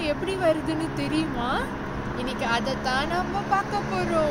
எப்படி வருதுன்னு தெரியுமா இன்னைக்கு அதைத்தான் நம்ம பார்க்க போறோம்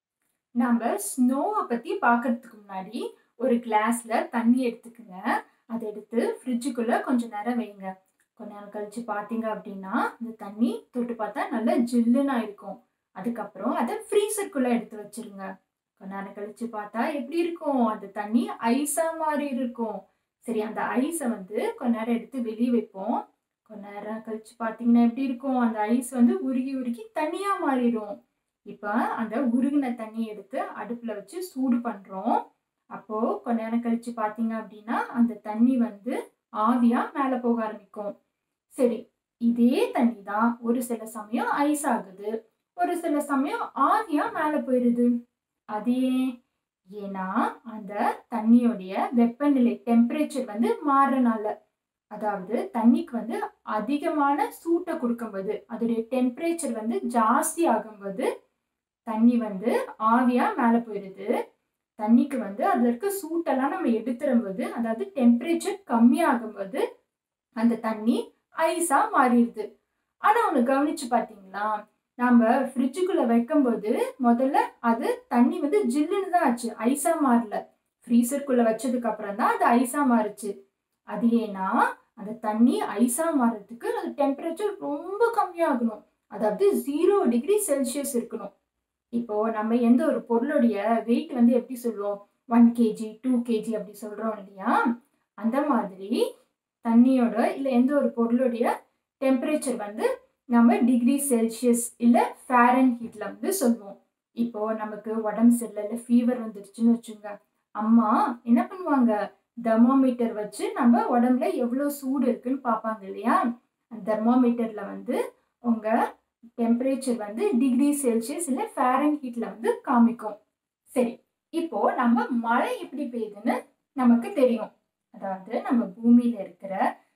நம்ம ஸ்னோவை பற்றி பார்க்கறதுக்கு முன்னாடி ஒரு கிளாஸில் தண்ணி எடுத்துக்கோங்க அதை எடுத்து ஃப்ரிட்ஜுக்குள்ளே கொஞ்சம் நேரம் வைங்க கொஞ்ச நேரம் கழிச்சு பார்த்தீங்க அப்படின்னா இந்த தண்ணி தொட்டு பார்த்தா நல்லா ஜில்லுன்னு இருக்கும் அதுக்கப்புறம் அதை ஃப்ரீசருக்குள்ளே எடுத்து வச்சிருங்க கொஞ்ச நேரம் கழிச்சு பார்த்தா எப்படி இருக்கும் அந்த தண்ணி ஐஸாக மாதிரி இருக்கும் சரி அந்த ஐஸை வந்து கொஞ்ச நேரம் எடுத்து வெளியே வைப்போம் கொஞ்ச நேரம் கழிச்சு பார்த்தீங்கன்னா எப்படி இருக்கும் அந்த ஐஸ் வந்து உருகி உருகி தண்ணியாக மாறிடும் இப்போ அந்த உருகின தண்ணியை எடுத்து அடுப்பில் வச்சு சூடு பண்ணுறோம் அப்போது கொஞ்ச நேரம் கழிச்சு பார்த்தீங்க அப்படின்னா அந்த தண்ணி வந்து ஆவியாக மேலே போக ஆரம்பிக்கும் சரி இதே தண்ணி தான் ஒரு சில சமயம் ஐஸ் ஆகுது ஒரு சில சமயம் ஆவியாக மேலே போயிடுது அது ஏன் ஏன்னா அந்த தண்ணியோடைய வெப்பநிலை டெம்பரேச்சர் வந்து மாறுறனால அதாவது தண்ணிக்கு வந்து அதிகமான சூட்டை கொடுக்கும்போது அதோடைய டெம்பரேச்சர் வந்து ஜாஸ்தி ஆகும்போது தண்ணி வந்து ஆவியா மேலே போயிடுது தண்ணிக்கு வந்து அதில் இருக்க சூட்டெல்லாம் நம்ம எடுத்துரும்போது அதாவது டெம்பரேச்சர் கம்மியாகும்போது அந்த தண்ணி ஐஸா மாறிடுது ஆனா ஒன்று கவனிச்சு பார்த்தீங்களா நம்ம ஃப்ரிட்ஜுக்குள்ள வைக்கும்போது முதல்ல அது தண்ணி வந்து ஜில்லுன்னு தான் ஆச்சு ஐஸா மாறல ஃப்ரீசருக்குள்ள வச்சதுக்கு அப்புறம் தான் அது ஐஸா மாறுச்சு அது ஏன்னா அந்த தண்ணி ஐஸா மாறுறதுக்கு அது டெம்பரேச்சர் ரொம்ப கம்மியாகணும் அதாவது ஜீரோ டிகிரி செல்சியஸ் இருக்கணும் இப்போ நம்ம எந்த ஒரு பொருளுடைய வெயிட் வந்து எப்படி சொல்லுவோம் ஒன் கேஜி டூ கேஜி அப்படி சொல்றோம் இல்லையா அந்த மாதிரி தண்ணியோட இல்லை எந்த ஒரு பொருளுடைய டெம்பரேச்சர் வந்து நம்ம டிகிரி செல்சியஸ் இல்லை ஃபேரன் ஹீட்ல வந்து சொல்லுவோம் இப்போ நமக்கு உடம்பு சரியில்லை இல்லை ஃபீவர் வந்துருச்சுன்னு வச்சுங்க அம்மா என்ன பண்ணுவாங்க தெர்மோமீட்டர் வச்சு நம்ம உடம்புல எவ்வளோ சூடு இருக்குன்னு பார்ப்பாங்க இல்லையா அந்த தெர்மோமீட்டர்ல வந்து உங்க டெம்பரேச்சர் வந்து டிகிரி செல்சியஸ் இல்லை ஃபேரன் ஹீட்ல வந்து காமிக்கும் சரி இப்போ நம்ம மழை எப்படி பெய்யுதுன்னு நமக்கு தெரியும் அதாவது நம்ம பூமியில இருக்கிற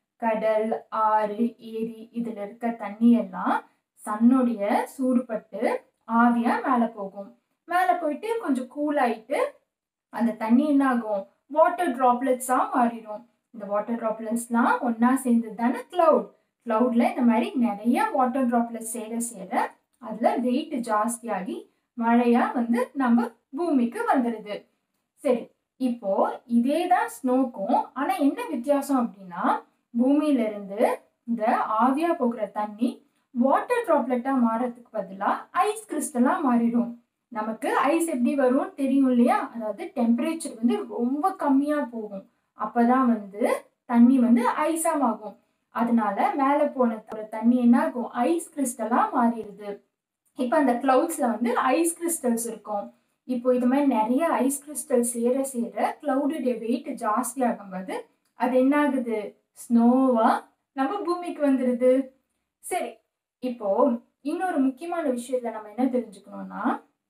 கடல் ஆறு ஏரி இதுல இருக்க தண்ணி எல்லாம் சன்னுடைய சூடுபட்டு ஆவியா மேலே போகும் மேலே போயிட்டு கொஞ்சம் கூல் ஆயிட்டு அந்த தண்ணி என்ன ஆகும் வாட்டர் ட்ராப்லெட்ஸாக மாறிடும் இந்த வாட்டர் ட்ராப்லெட்ஸ்லாம் ஒன்றா சேர்ந்தது தானே க்ளவுட் க்ளவுட்ல இந்த மாதிரி நிறைய வாட்டர் ட்ராப்லெட் சேர சேர அதில் வெயிட் ஜாஸ்தியாகி மழையா வந்து நம்ம பூமிக்கு வந்துடுது சரி இப்போ இதே தான் ஸ்னோக்கும் ஆனால் என்ன வித்தியாசம் அப்படின்னா பூமியில இருந்து இந்த ஆவியா போகிற தண்ணி வாட்டர் ட்ராப்லெட்டா மாறதுக்கு பதிலாக ஐஸ் கிறிஸ்டலா மாறிடும் நமக்கு ஐஸ் எப்படி வரும் தெரியும் இல்லையா அதாவது டெம்பரேச்சர் வந்து ரொம்ப கம்மியா போகும் அப்பதான் வந்து தண்ணி வந்து ஐஸா ஆகும் அதனால மேலே போன தண்ணி என்ன ஆகும் ஐஸ் கிறிஸ்டலா மாறிடுது இப்போ அந்த கிளவுட்ஸ்ல வந்து ஐஸ் கிறிஸ்டல்ஸ் இருக்கும் இப்போ இது மாதிரி நிறைய ஐஸ் கிறிஸ்டல் சேர சேர கிளவுடுடைய வெயிட் ஜாஸ்தி ஆகும்போது அது என்ன ஆகுது ஸ்னோவா நம்ம பூமிக்கு வந்துடுது சரி இப்போ இன்னொரு முக்கியமான விஷயத்துல நம்ம என்ன தெரிஞ்சுக்கணும்னா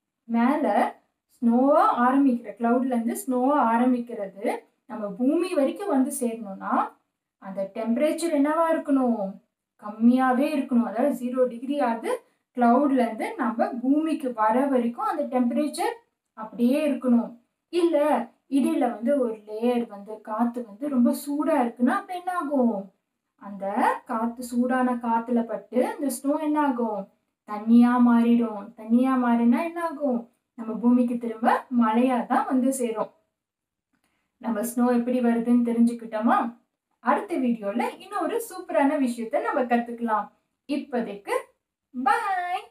மேலே ஸ்னோவா ஆரம்பிக்கிற கிளவுட்ல இருந்து ஸ்னோவா ஆரம்பிக்கிறது நம்ம பூமி வரைக்கும் வந்து சேரணும்னா அந்த டெம்பரேச்சர் என்னவா இருக்கணும் கம்மியாவே இருக்கணும் அதாவது ஜீரோ டிகிரி ஆகுது கிளவுட்ல இருந்து நம்ம பூமிக்கு வர வரைக்கும் அந்த டெம்பரேச்சர் அப்படியே இருக்கணும் இல்ல இடையில வந்து ஒரு லேயர் வந்து காத்து வந்து ரொம்ப சூடா இருக்குன்னா அப்ப என்ன ஆகும் அந்த காத்து சூடான காத்துல பட்டு அந்த ஸ்னோ என்ன ஆகும் தண்ணியா மாறிடும் தண்ணியா மாறினா என்ன ஆகும் நம்ம பூமிக்கு திரும்ப மழையா தான் வந்து சேரும் நம்ம ஸ்னோ எப்படி வருதுன்னு தெரிஞ்சுக்கிட்டோமா அடுத்த வீடியோல இன்னொரு சூப்பரான விஷயத்த நம்ம கத்துக்கலாம் இப்போதைக்கு பாய்